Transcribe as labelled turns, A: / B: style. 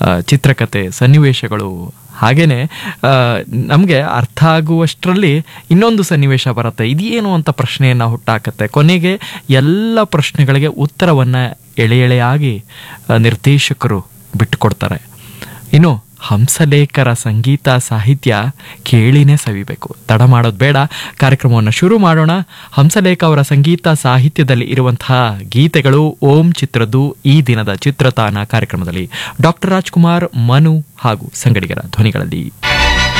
A: ಆ, ಚಿತ್ರಕಥೆ ಸನ್ನಿವೇಶಗಳು ಹಾಗೇನೆ ನಮಗೆ ಅರ್ಥ ಆಗುವಷ್ಟರಲ್ಲಿ ಇನ್ನೊಂದು ಸನ್ನಿವೇಶ ಬರುತ್ತೆ ಇದೇನು ಅಂತ ಪ್ರಶ್ನೆಯನ್ನು ಹುಟ್ಟಾಕತ್ತೆ ಕೊನೆಗೆ ಎಲ್ಲ ಪ್ರಶ್ನೆಗಳಿಗೆ ಉತ್ತರವನ್ನ ಎಳೆ ಎಳೆಯಾಗಿ ಆ, ನಿರ್ದೇಶಕರು ಬಿಟ್ಟುಕೊಡ್ತಾರೆ ಇನ್ನು ಹಂಸಲೇಖರ ಸಂಗೀತ ಸಾಹಿತ್ಯ ಕೇಳಿನೇ ಸವಿಬೇಕು ತಡ ಮಾಡೋದು ಬೇಡ ಕಾರ್ಯಕ್ರಮವನ್ನು ಶುರು ಮಾಡೋಣ ಹಂಸಲೇಖ ಅವರ ಸಂಗೀತ ಸಾಹಿತ್ಯದಲ್ಲಿ ಇರುವಂತಹ ಗೀತೆಗಳು ಓಂ ಚಿತ್ರದ್ದು ಈ ದಿನದ ಚಿತ್ರತಾನ ಕಾರ್ಯಕ್ರಮದಲ್ಲಿ ಡಾಕ್ಟರ್ ರಾಜ್ಕುಮಾರ್ ಮನು ಹಾಗೂ ಸಂಗಡಿಗರ ಧ್ವನಿಗಳಲ್ಲಿ